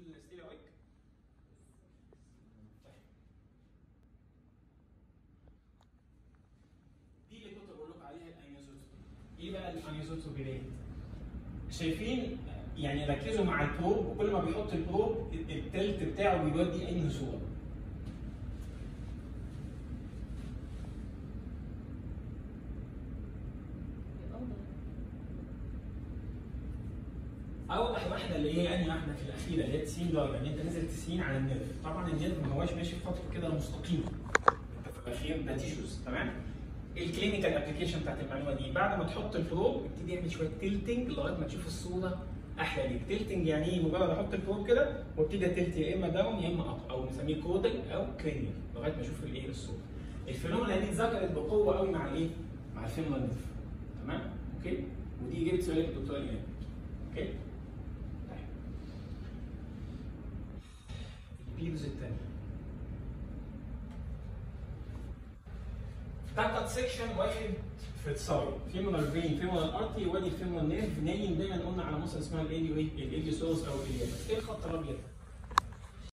ستيل ستيل اويك دي اللي كنت بقول لكم عليها الانيزوتوبي ايه بقى الانيزوتوبي ديت شايفين يعني ركزوا مع البروب وكل ما بيحط البروب التلت بتاعه بيودي انهي صوره اوضح واحده اللي هي انهي واحده في الاخيره اللي هي 90 درجه ان انت نازل 90 على النيرف طبعا النيرف ما هواش ماشي في خط كده مستقيم انت في الاخير ده تيشوز تمام الكلينيكال ابلكيشن بتاعت المعلومه دي بعد ما تحط البروب ابتدي اعمل شويه تلتنج لغايه ما تشوف الصوره احلى ليك تلتنج يعني ايه مجرد احط البروب كده وابتدي اتلت يا اما داون يا اما اب او نسميه كودل او كرينيال لغايه ما اشوف الايه الصوره الفينومينا دي اتذكرت بقوه قوي مع الايه؟ مع الفينومينا نيرف تمام اوكي ودي جبت سؤال الدكتور ايمان اوكي طيب البيلز الثانيه تاكت سيكشن واخد في اتصال فيمونال فين فيمونال ارتي وادي فيمونال نيرف نايم دايما قلنا على مصر اسمها الايديو ايه؟ الايديو سورس او الالياس ايه الخط الابيض؟